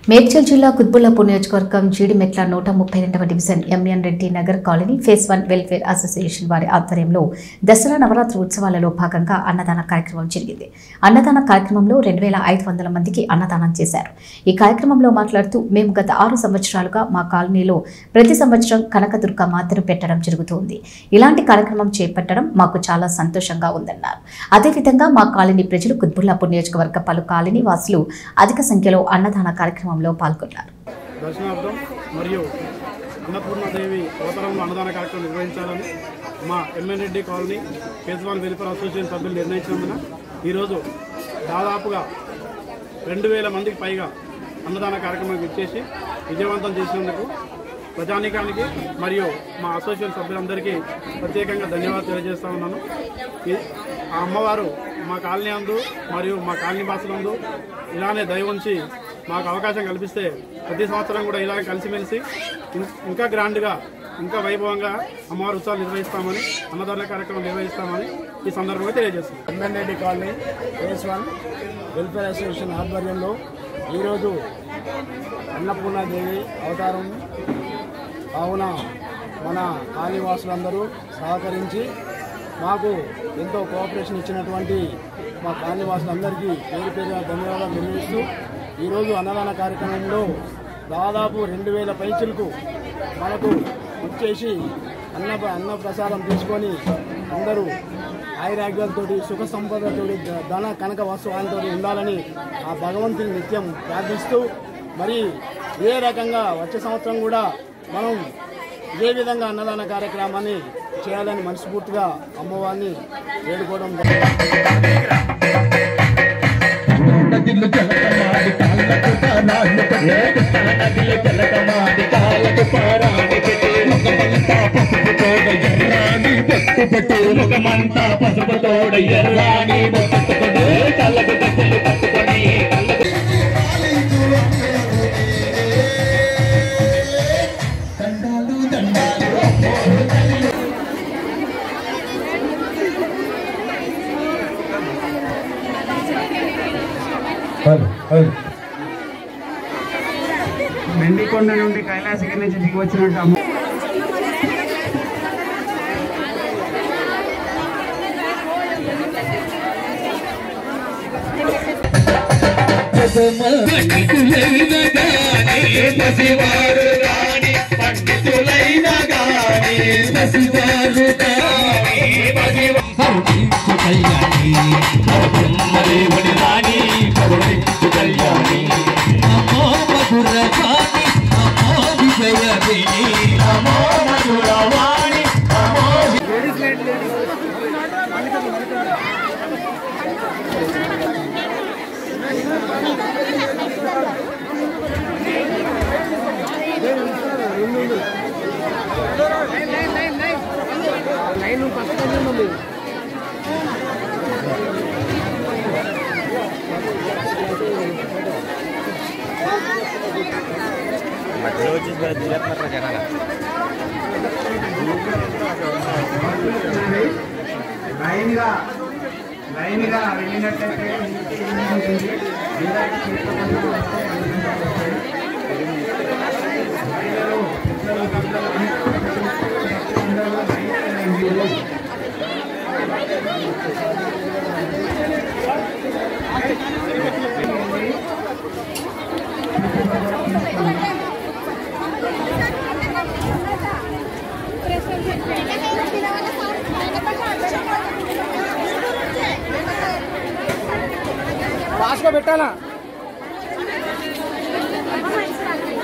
మేడ్చల్ జిల్లా కుత్బుల్లాపూర్ నియోజకవర్గం జీడిమెట్ల నూట ముప్పై రెండవ division MN Reddy Nagar colony phase one welfare association వారి ఆధ్వర్యంలో దసరా నవరాత్రి ఉత్సవాలలో భాగంగా అన్నదాన కార్యక్రమం జరిగింది అన్నదాన కార్యక్రమంలో రెండు వేల ఐదు వందల మందికి అన్నదానం చేశారు ఈ కార్యక్రమంలో మాట్లాడుతూ మేము గత ఆరు సంవత్సరాలుగా మా కాలనీలో ప్రతి సంవత్సరం కనకదుర్గ మాతను పెట్టడం జరుగుతోంది ఇలాంటి కార్యక్రమం చేపట్టడం మాకు చాలా సంతోషంగా ఉందన్నారు అదేవిధంగా మా కాలనీ ప్రజలు కుత్బుల్లాపూర్ నియోజకవర్గ పలు కాలనీ వాసులు అధిక సంఖ్యలో అన్నదాన కార్యక్రమంలో పాల్గొన్నారు దర్శనార్థం మరియు అన్నపూర్ణాదేవి అవతారంలో అన్నదాన కార్యక్రమం నిర్వహించాలని మా ఎంఎన్ రెడ్డి కాలనీ కేజ్వాల్ వెల్ఫేర్ అసోసియేషన్ సభ్యులు నిర్ణయించినందున ఈరోజు దాదాపుగా రెండు వేల మందికి పైగా అన్నదాన కార్యక్రమం ఇచ్చేసి విజయవంతం చేసినందుకు ప్రజానీకానికి మరియు మా అసోసియేషన్ సభ్యులందరికీ ప్రత్యేకంగా ధన్యవాదాలు తెలియజేస్తా ఉన్నాను ఈ- ఆ అమ్మవారు మా కాలనీ అందు మరియు మా కాలనీ వాసులందు ఇలానే దయ ఉంచి మాకు అవకాశం కల్పిస్తే ప్రతి సంవత్సరం కూడా ఇలాగే కలిసిమెలిసి ఇం- ఇంకా గ్రాండ్గా ఇంకా వైభవంగా అమ్మవారి ఉత్సవాలు నిర్వహిస్తామని అన్నదాన కార్యక్రమం నిర్వహిస్తామని ఈ సందర్భంగా తెలియజేస్తున్నాం MN Reddy colony phase one welfare association ఆధ్వర్యంలో ఈరోజు అన్నపూర్ణాదేవి అవతారం కావున మన కాళీవాసులందరూ సహకరించి మాకు ఎంతో కోఆపరేషన్ ఇచ్చినటువంటి మా కాళీవాసులందరికీ పేరు పేరుగా ధన్యవాదాలు తెలియజేస్తూ ఈరోజు అన్నదాన కార్యక్రమంలో దాదాపు రెండు వేల పైచులకు మనకు వచ్చేసి అన్న అన్న ప్రసాదం తీసుకొని అందరూ ఆయురాగ్యాలతోటి సుఖ సంపదతోటి ధన కనక వస్తువులతో ఉండాలని ఆ భగవంతుని నిత్యం ప్రార్థిస్తూ మరి ఏ రకంగా వచ్చే సంవత్సరం కూడా మనం ఇదే విధంగా అన్నదాన కార్యక్రమాన్ని చేయాలని మనస్ఫూర్తిగా అమ్మవారిని వేడుకోవడం జరిగింది. నదిలు జలకమాడి కాళ్ళకు పారాన్ని పెట్టే నదిలు జలకమాడి కాళ్ళకు పారాన్ని పెట్టే ముఖమంతా పసుపు తోడ ఎర్రాని బొట్టు పెట్టు ముఖమంతా పసుపు తోడ ఎర్రాని బొట్టు పెట్టు కళ్ళకు గద్దెలు కట్టుకొని కళ్ళకు దండాలు దండాలు మెండికొండ నుండి కైలాసగిరి నుంచి దిగి వచ్చినట్టు అమ్మ పండితులైన గాని పసివారు గాని పండితులైన గాని పసివారు గాని పసివారు కళ్యాణి బ్రహ్మదేవుని రాణి కరుణించు కళ్యాణి అమ్మో మధుర వాణి అమ్మో విజయవేణి అమ్మో మధుర వాణి అమ్మో లైన్గా లైన్గా వెళ్ళినట్టయితే ఇంటికి ఉంటుంది. అందరికీ చేతులు వస్తే అనుకుంటా వస్తాయి. మహిళలు, పిల్లలు, పెద్దలు అందరూ లైన్గా రండి. ఫాస్ట్గా పెట్టాలా